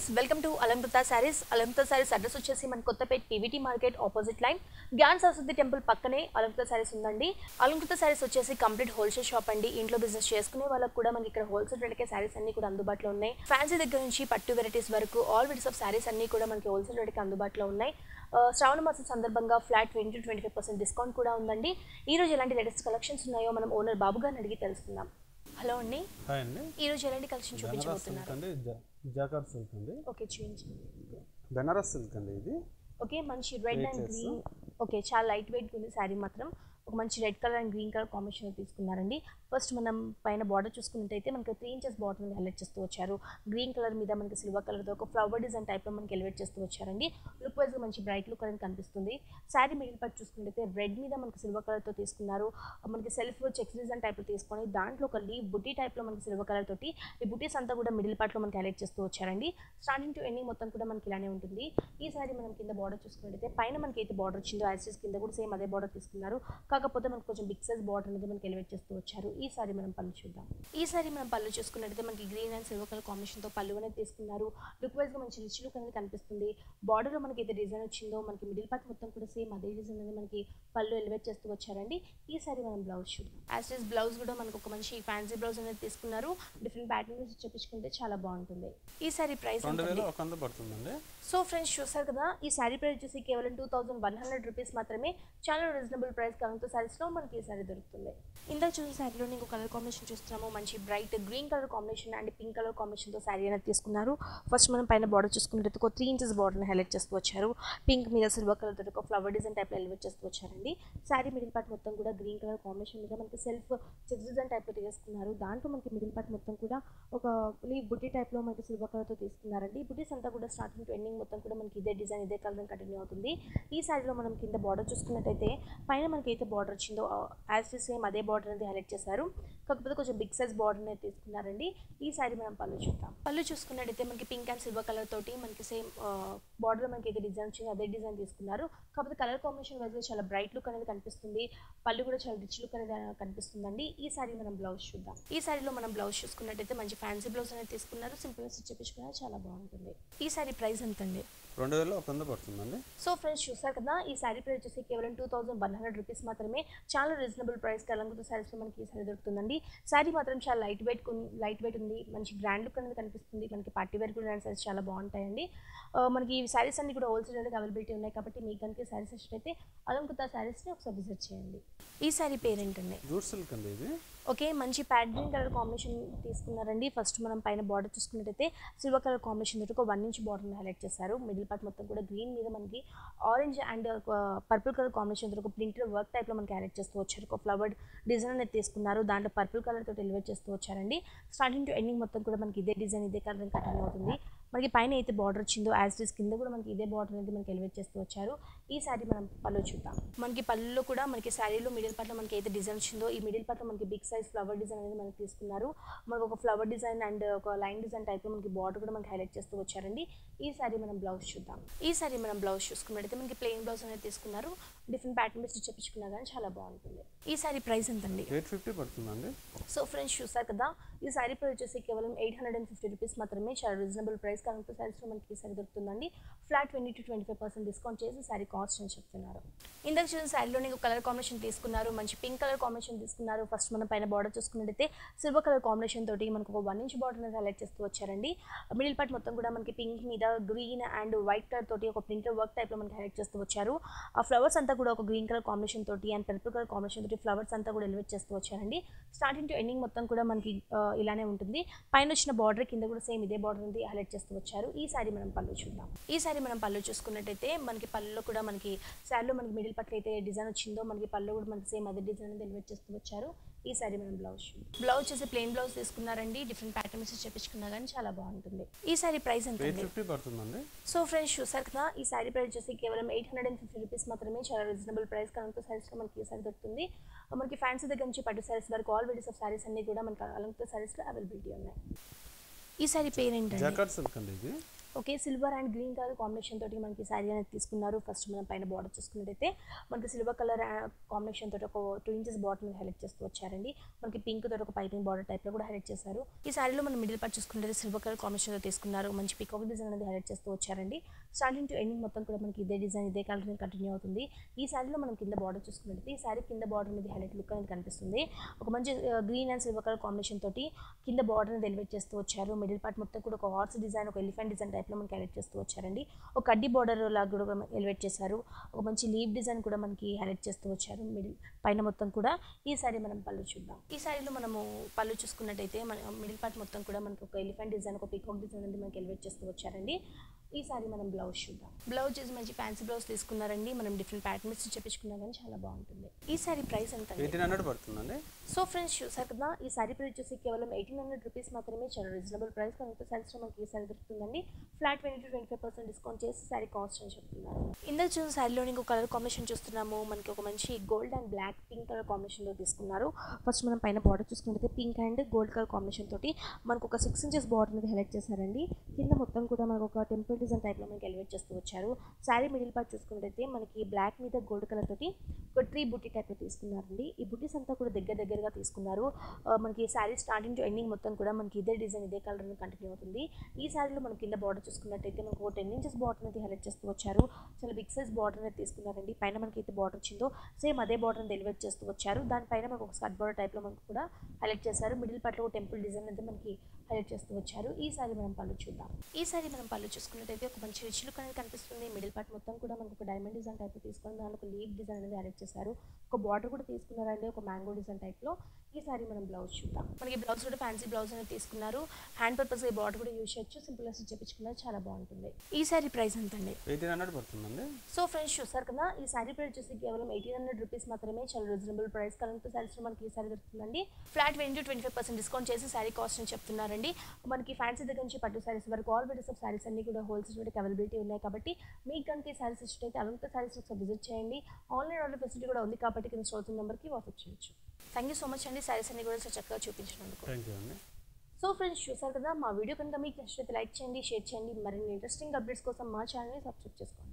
Welcome to Alankrita saris Alankrita saris address వచ్చేసి మన Kothapet PVT market opposite lane Gyan Saraswati temple పక్కనే అలంకృత శారీస్ ఉందండి అలంకృత శారీస్ వచ్చేసి కంప్లీట్ హోల్సేల్ షాప్ అండి ఇంట్లో బిజినెస్ చేసుకునే వాళ్ళకి కూడా మనకి ఇక్కడ హోల్సేల్ రేట్కే శారీస్ అన్ని కూడా అందుబాటులో ఉన్నాయి ఫ్యాన్సీ దగ్గర నుంచి పట్టు వెరైటీస్ వరకు ఆల్ వెరైటీస్ ఆఫ్ శారీస్ అన్ని కూడా మనకి హోల్సేల్ రేట్కి అందుబాటులో ఉన్నాయి ఆ, శ్రావణ మాసం సందర్భంగా flat twenty to twenty five percent discount కూడా ఉందండి ఈ రోజు ఎలాంటి లేటెస్ట్ కలెక్షన్స్ ఉన్నాయో మనం ఓనర్ బాబు గారిని అడిగి తెలుసుకుందాం హలో అండి హాయ్ అండి ఈ రోజు ఎలాంటి కలెక్షన్ బెనారస్ చూపించబోతున్నారు సిల్క్ అండి జా- జాకార్డ్ సిల్క్ అండి ఓకే చూపించండి బెనారస్ సిల్క్ అండి ఇది ఓకే మంచి red and Weightless. Green okay చాలా లైట్ వెయిట్ ఉంది శారీ మాత్రం ఒక మంచి red colour and green colour combination తీసుకున్నారండి ఫస్ట్ మనం పైన బార్డర్ చూసుకున్నట్టయితే మనకి త్రీ ఇంచెస్ బార్డర్ మీద హైలైట్ చేస్తూ వచ్చారు గ్రీన్ కలర్ మీద మనకి సిల్వర్ కలర్తో ఒక ఫ్లవర్ డిజైన్ టైప్లో మనకి ఎలివేట్ చేస్తూ వచ్చారండి లుక్ వైజ్గా మంచి బ్రైట్ లుక్ అనేది కనిపిస్తుంది శారీ మిడిల్ పార్ట్ చూసుకున్నట్టయితే రెడ్ మీద మనకి సిల్వర్ కలర్తో తీసుకున్నారు మనకి సెల్ఫ్ చెక్స్ డిజైన్ టైప్లో తీసుకొని దాంట్లో ఒక లీవ్ బుట్టి టైప్లో మనకి సిల్వర్ కలర్ తోటి ఈ బుటీస్ అంతా కూడా మిడిల్ పార్ట్లో మనకి హైలైట్ చేస్తూ వచ్చారండి స్టార్టింగ్ టు ఎండింగ్ మొత్తం కూడా మనకి ఇలానే ఉంటుంది ఈ సారీ మనం కింద బార్డర్ చూసుకున్నట్టయితే పైన మనకి అయితే బార్డర్ వచ్చిందో యాక్సెస్ కింద కూడా సేమ్ అదే బార్డర్ తీసుకున్నారు కాకపోతే మనకు కొంచెం బిగ్ సైజ్ బార్డర్ అనేది మనకి ఎలివేట్ చేస్తూ వచ్చారు ఈ సారీ మనం పళ్ళు చూద్దాం ఈ సారీ మనం పళ్ళు చూసుకున్నట్టయితే మనకి గ్రీన్ అండ్ సిల్వర్ కలర్ కాంబినేషన్తో పళ్ళు అనేది తీసుకున్నారు లుక్ వైజ్గా మంచి రిచ్ లుక్ అనేది కనిపిస్తుంది బార్డర్లో మనకి అయితే డిజైన్ వచ్చిందో మనకి మిడిల్ పార్ట్ మొత్తం కూడా సేమ్ అదే డిజైన్ అనేది మనకి పళ్ళు ఎలివేట్ చేస్తూ వచ్చారండి ఈ సారీ మనం బ్లౌజ్ చూద్దాం యాజ్ బ్లౌజ్ కూడా మనకు ఒక మంచి ఫ్యాన్సీ బ్లౌజ్ అనేది తీసుకున్నారు డిఫరెంట్ ప్యాటర్న్స్ చెప్పించుకుంటే చాలా బాగుంటుంది ఈ సారీ ప్రైస్ రెండు వేల ఒక వంద పడుతుందండి సో ఫ్రెండ్స్ చూసారు కదా ఈ శారీ ప్రైస్ వచ్చేసి కేవలం two thousand one hundred rupees మాత్రమే చాలా రీజనబుల్ ప్రైస్ కనుక శారీస్లో మనకి ఈ శారీ దొరుకుతుంది ఇందాక చూసిన శారీలో ఇంకో కలర్ కాంబినేషన్ చూస్తున్నాము మంచి bright green colour combination and pink colour కాంబినేషన్తో శారీ అనేది తీసుకున్నారు ఫస్ట్ మనం పైన బార్డర్ చూసుకున్నట్టు ఒక త్రీ ఇంచెస్ బార్డర్ని హైలైట్ చేస్తూ వచ్చారు పింక్ మీద సిల్వర్ కలర్ తోటి ఒక ఫ్లవర్ డిజైన్ టైప్లో ఎలివేట్ చేస్తూ వచ్చారండి శారీ మిడిల్ పార్ట్ మొత్తం కూడా గ్రీన్ కలర్ కాంబినేషన్ మీద మనకి సెల్ఫ్ చెక్స్ డిజైన్ టైప్లో తీసుకున్నారు దాంట్లో మనకి మిడిల్ పార్ట్ మొత్తం కూడా ఒక లీవ్ బుట్టి టైప్లో మనకి సిల్వర్ కలర్తో తీసుకున్నారండి బుటీస్ అంతా కూడా స్టార్టింగ్ టు ఎండింగ్ మొత్తం కూడా మనకి ఇదే డిజైన్ ఇదే కలర్ కంటిన్యూ అవుతుంది ఈ శారీలో మనం కింద బార్డర్ చూసుకున్నట్టయితే పైన మనకి అయితే బార్డర్ వచ్చిందో యాజ్ సేమ్ అదే బార్డర్ అనేది హైలైట్ చేశారు కాకపోతే కొంచెం బిగ్ సైజ్ బార్డర్ అనేది తీసుకున్నారండి ఈ శారీ మనం పళ్ళు చూద్దాం పళ్ళు చూసుకున్నట్టయితే మనకి పింక్ అండ్ సిల్వర్ కలర్ తోటి మనకి సేమ్ బార్డర్ మనకి అయితే డిజైన్ వచ్చిందో అదే డిజైన్ తీసుకున్నారు కాకపోతే కలర్ కాంబినేషన్ వైజ్గా చాలా బ్రైట్ లుక్ అనేది కనిపిస్తుంది పళ్ళు కూడా చాలా రిచ్ లుక్ అనేది కనిపిస్తుందండి ఈ శారీ మనం బ్లౌజ్ చూద్దాం ఈ శారీలో మనం బ్లౌజ్ చూసుకున్నట్టయితే మంచి ఫ్యాన్సీ బ్లౌజ్ అనేది తీసుకున్నారు సింపుల్ స్టిచ్ చేపించుకున్నారు చాలా బాగుంటుంది ఈ శారీ ప్రైస్ ఎంత అండి రెండు వేల ఒక వంద పడుతుందండి సో ఫ్రెండ్స్ చూసారు కదా ఈ శారీ ప్రైస్ వచ్చేసి కేవలం two thousand one hundred rupees మాత్రమే చాలా రీజనబుల్ ప్రైస్ కలంగుతో శారీస్లో మనకి ఈ శారీ దొరుకుతుందండి శారీ మాత్రం చాలా లైట్ వెయిట్ లైట్ వెయిట్ ఉంది మంచి గ్రాండ్ లుక్ అనేది కనిపిస్తుంది మనకి పార్టీ వేర్ కూడా శారీస్ చాలా బాగుంటాయండి ఆ, మనకి ఈ శారీస్ అన్ని కూడా హోల్సేల్ అనేది అవైలబిలిటీ ఉన్నాయి కాబట్టి మీకు కనుక శారీస్ ఇష్టమైతే అలంకృత శారీస్ని ఒకసారి విజిట్ చేయండి ఈ శారీ పేరేంటండి జూట్ సిల్క్ అండి ఇది ఓకే మంచి ప్యాడ్ గ్రీన్ కలర్ కాంబినేషన్ తీసుకున్నారండి ఫస్ట్ మనం పైన బార్డర్ చూసుకున్నట్టయితే సిల్వర్ కలర్ కాంబినేషన్ తోటి ఒక వన్ ఇంచ్ బార్డర్ని హైలైట్ చేశారు మిడిల్ పార్ట్ మొత్తం కూడా గ్రీన్ మీద మనకి orange and purple colour combination తోటి ఒక ప్రింటెడ్ వర్క్ టైప్లో మనకి హైలైట్ చేస్తూ వచ్చారు ఒక ఫ్లవర్ డిజైన్ అనేది తీసుకున్నారు దాంట్లో పర్పుల్ కలర్ తోటి ఎలివేట్ చేస్తూ వచ్చారండి స్టార్టింగ్ టు ఎండింగ్ మొత్తం కూడా మనకి ఇదే డిజైన్ ఇదే కలర్ కంటిన్యూ అవుతుంది మనకి పైన అయితే బార్డర్ వచ్చిందో యాజ్ డిస్ కింద కూడా మనకి ఇదే బార్డర్ అనేది మనకి ఎలివేట్ చేస్తూ వచ్చారు ఈ శారీ మనం పళ్ళు చూద్దాం మనకి పళ్ళులో కూడా మనకి శారీలో మిడిల్ పార్ట్లో మనకి అయితే డిజైన్ వచ్చిందో ఈ మిడిల్ పార్ట్లో మనకి బిగ్ సైజ్ ఫ్లవర్ డిజైన్ అనేది మనకి తీసుకున్నారు మనకు ఒక ఫ్లవర్ డిజైన్ అండ్ ఒక లైన్ డిజైన్ టైప్లో మనకి బార్డర్ కూడా మనకి హైలైట్ చేస్తూ వచ్చారండి ఈ శారీ మనం బ్లౌజ్ చూద్దాం ఈ శారీ మనం బ్లౌజ్ చూసుకున్నట్టయితే మనకి ప్లెయిన్ బ్లౌజ్ అనేది తీసుకున్నారు డిఫరెంట్ ప్యాటర్న్ స్టిచ్ చేపించుకున్నా కానీ చాలా బాగుంటుంది ఈ శారీ ప్రైస్ ఎంతండి ఎయిట్ ఫిఫ్టీ పడుతుందండి సో ఫ్రెండ్స్ చూసారు కదా ఈ శారీ ప్రైస్ వచ్చేసి కేవలం eight hundred and fifty rupees మాత్రమే చాలా రీజనబుల్ ప్రైస్ కనుక శారీస్లో మనకి ఈ శారీ దొరుకుతుందండి flat twenty to twenty five percent discount చేసి శారీ కాస్ట్ అని చెప్తున్నారు ఇందాక చూసిన శారీలో నీకు కలర్ కాంబినేషన్ తీసుకున్నారు మంచి పింక్ కలర్ కాంబినేషన్ తీసుకున్నారు ఫస్ట్ మనం పైన బార్డర్ చూసుకున్నట్టయితే సిల్వర్ కలర్ కాంబినేషన్ తోటి మనకు ఒక వన్ ఇంచ్ బార్డర్ అనేది హైలైట్ చేస్తూ వచ్చారండి మిడిల్ పార్ట్ మొత్తం కూడా మనకి పింక్ మీద గ్రీన్ అండ్ వైట్ కలర్ తోటి ఒక ప్రింటర్ వర్క్ టైప్లో మనకి హైలైట్ చేస్తూ వచ్చారు ఆ ఫ్లవర్స్ అంతా కూడా ఒక గ్రీన్ కలర్ కాంబినేషన్ తోటి అండ్ పర్పుల్ కలర్ కాంబినేషన్ తోటి ఫ్లవర్స్ అంతా కూడా ఎలివేట్ చేస్తూ వచ్చారండి స్టార్టింగ్ టు ఎండింగ్ మొత్తం కూడా మనకి ఆ, ఇలానే ఉంటుంది పైన వచ్చిన బార్డర్ కింద కూడా సేమ్ ఇదే బార్డర్ ఉంది హైలైట్ చేస్తూ వచ్చారు ఈ సారీ మనం పళ్ళు చూద్దాం ఈ సారీ మనం పళ్ళు చూసుకున్నట్టయితే మనకి పళ్ళులో కూడా మనకి శారీలో మనకి మిడిల్ పట్ల అయితే డిజైన్ వచ్చిందో మనకి పళ్ళు కూడా మనకి సేమ్ అదే డిజైన్ అనేది ఎలివేట్ చేస్తూ వచ్చారు ఈ సారీ మనం బ్లౌజ్ బ్లౌజ్ చేసి ప్లెయిన్ బ్లౌజ్ తీసుకున్నారండి డిఫరెంట్ ప్యాటర్న్స్ చెప్పించుకున్నా కానీ చాలా బాగుంటుంది ఈ సారీ ప్రైస్ ఎంత ఎయిట్ ఫిఫ్టీ పడుతుందండి సో ఫ్రెండ్స్ చూసారు కదా ఈ శారీ ప్రైస్ వచ్చేసి కేవలం eight hundred and fifty rupees మాత్రమే చాలా రీజనబుల్ ప్రైస్ కనుక శారీస్లో మనకి ఈ సారీ దొరుకుతుంది మనకి ఫ్యాన్సీ దగ్గర నుంచి పట్టు శారీస్ వరకు ఆల్ వెరైటీస్ ఆఫ్ శారీస్ అన్ని కూడా మనకి అలంకృత శారీస్లో అవైలబిలిటీ ఉన్నాయి ఈ సారీ పేరేంటండి జాకార్డ్ సిల్క్ అండి ఇది okay silver and green colour combination తోటి మనకి శారీ అనేది తీసుకున్నారు ఫస్ట్ మనం పైన బార్డర్ చూసుకున్నట్టయితే మనకి సిల్వర్ కలర్ కాంబినేషన్ తోటి ఒక టూ ఇంచెస్ బార్డర్ హైలైట్ చేస్తూ వచ్చారండి మనకి పింక్ తోటి ఒక పైపింగ్ బార్డర్ టైప్లో కూడా హైలైట్ చేశారు ఈ శారీలో మనం మిడిల్ పార్ట్ చూసుకుంటే సిల్వర్ కలర్ కాంబినేషన్తో తీసుకున్నారు మంచి పికాక్ డిజైన్ అనేది హైలైట్ చేస్తూ వచ్చారండి స్టార్టింగ్ టు ఎండింగ్ మొత్తం కూడా మనకి ఇదే డిజైన్ ఇదే కలర్ కంటిన్యూ అవుతుంది ఈ శారీలో మనం కింద బార్డర్ చూసుకున్నట్టయితే ఈ శారీ కింద బార్డర్ అనేది హైలైట్ లుక్ అనేది కనిపిస్తుంది ఒక మంచి green and silver colour combination తోటి కింద బార్డర్ అనేది ఎలివేట్ చేస్తూ వచ్చారు మిడిల్ పార్ట్ మొత్తం కూడా ఒక హార్స్ డిజైన్ ఒక ఎలిఫెంట్ డిజైన్ టైప్లో మనకి హైలైట్ చేస్తూ వచ్చారండి ఒక కడ్డీ బార్డర్ లాగా కూడా ఎలివేట్ చేశారు ఒక మంచి లీవ్ డిజైన్ కూడా మనకి హైలైట్ చేస్తూ వచ్చారు మిడిల్ పైన మొత్తం కూడా ఈ సారీ మనం పళ్ళు చూద్దాం ఈ సారీలో మనము పళ్ళు చూసుకున్నట్టయితే మన మిడిల్ పార్ట్ మొత్తం కూడా మనకి ఒక ఎలిఫెంట్ డిజైన్ ఒక పీకాక్ డిజైన్ అనేది మనకి ఎలివేట్ చేస్తూ వచ్చారండి ఈ సారీ మనం బ్లౌజ్ చూద్దాం బ్లౌజ్ చేసి మంచి ఫ్యాన్సీ బ్లౌజ్ తీసుకున్నారండి మనం డిఫరెంట్ ప్యాటర్న్స్ చెప్పించుకున్నా కానీ చాలా బాగుంటుంది ఈ సారీ ప్రైస్ ఎంత అండి? ఎయిటీన్ హండ్రెడ్ పడుతుందండి సో ఫ్రెండ్స్ చూసారు కదా ఈ సారీ ప్రైస్ వచ్చేసి కేవలం ఎయిటీన్ హండ్రెడ్ రూపీస్ మాత్రమే చాలా రీజనబుల్ ప్రైస్ కనుక సారీస్ మనకి ఈ సారీ దొరుకుతుందండి flat twenty to twenty five percent discount చేసి సారీ కాస్ట్ అని చెప్తున్నారు ఇందులో చూసిన సారీలో ఇంకో కలర్ కాంబినేషన్ చూస్తున్నాము మనకి ఒక మంచి gold and black pink colour కాంబినేషన్లో తీసుకున్నారు ఫస్ట్ మనం పైన బార్డర్ చూసుకుంటే pink and gold colour combination తోటి మనకు ఒక సిక్స్ ఇంచెస్ బార్డర్ అనేది హైలైట్ చేశారండి కింద మొత్తం కూడా మనకు ఒక టెంపుల్ డిజైన్ టైప్లో మనకి ఎలివేట్ చేస్తూ వచ్చారు శారీ మిడిల్ పార్ట్ చూసుకున్నట్టయితే మనకి బ్లాక్ మీద గోల్డ్ కలర్ తోటి ఒక ట్రీ బుట్టి టైప్లో తీసుకున్నారండి ఈ బుట్టీస్ అంతా కూడా దగ్గర దగ్గరగా తీసుకున్నారు ఆ, మనకి శారీ స్టార్టింగ్ టు ఎండింగ్ మొత్తం కూడా మనకి ఇదే డిజైన్ ఇదే కలర్ కంటిన్యూ అవుతుంది ఈ శారీలో మనం కింద బార్డర్ చూసుకున్నట్టయితే మనకు ఒక టెన్ ఇంచెస్ బార్డర్ అనేది హైలైట్ చేస్తూ వచ్చారు చాలా బిగ్ సైజ్ బార్డర్ అనేది తీసుకున్నారండి పైన మనకి అయితే బార్డర్ వచ్చిందో సేమ్ అదే బార్డర్ అనేది ఎలివేట్ చేస్తూ వచ్చారు దానిపైన మనకు ఒక స్కర్ట్ బార్డర్ టైప్లో మనకు కూడా హైలైట్ చేశారు మిడిల్ పార్ట్లో ఒక టెంపుల్ డిజైన్ అయితే మనకి హైలైట్ చేస్తూ వచ్చారు ఈ సారీ మనం పళ్ళు చూద్దాం ఈ సారీ మనం పళ్ళు చూసుకున్నట్టయితే ఒక మంచి రిచ్ లుక్ అనేది కనిపిస్తుంది మిడిల్ పార్ట్ మొత్తం కూడా మనకు ఒక డైమండ్ డిజైన్ టైప్ తీసుకొని దాని ఒక లీవ్ డిజైన్ అనేది హైలైట్ చేశారు ఒక బార్డర్ కూడా తీసుకున్నారండి ఒక మ్యాంగో డిజైన్ టైప్లో ఈ సారీ మనం బ్లౌజ్ చూద్దాం మనకి బ్లౌజ్ కూడా ఫ్యాన్సీ బ్లౌజ్ అనేది తీసుకున్నారు హ్యాండ్ పర్పస్ ఈ బార్డర్ కూడా యూజ్ చేయొచ్చు సింపుల్గా స్టిచ్ చేయించుకున్నారు చాలా బాగుంటుంది ఈ సారీ ప్రైస్ ఎంత అండి ఎయిటీన్ హండ్రెడ్ పడుతుందండి సో ఫ్రెండ్స్ చూసారు కదా ఈ సారీ ప్రైస్ వచ్చేసి కేవలం ఎయిటీన్ హండ్రెడ్ రూపీస్ మాత్రమే చాలా రీజనబుల్ ప్రైస్ కరెంట్ సారీస్ మనకి ఈ సారీ దొరుకుతుందండి flat twenty to twenty five percent discount చేసి సారీ కాస్ట్ అని చెప్తున్నారండి మనకి ఫ్యాన్సీ దగ్గర నుంచి పట్టు సారీస్ వరకు ఆల్ వెరైటీస్ ఆఫ్ సారీస్ అన్ని కూడా హోల్సేల్ రేట్కి అవైలబిలిటీ ఉన్నాయి కాబట్టి మీకు కనుక ఈ సారీస్ ఇష్టమైతే అలంత సారీస్ ఒకసారి విజిట్ చేయండి ఆన్లైన్ ఆర్డర్ ఫెసిలిటీ కూడా ఉంది కాబట్టి కింద స్టోర్ నెంబర్కి వాట్సాప్ చేయొచ్చు థ్యాంక్ యూ సో మచ్ అండి సారీస్ అన్ని కూడా చాలా చక్కగా చూపించినందుకు థ్యాంక్ యూ అండి సో ఫ్రెండ్స్ చూసారు కదా మా వీడియో కనుక మీకు నచ్చితే లైక్ చేయండి షేర్ చేయండి మరిన్ని ఇంట్రెస్టింగ్ అప్డేట్స్ కోసం మా ఛానల్ని సబ్స్క్రైబ్ చేసుకోండి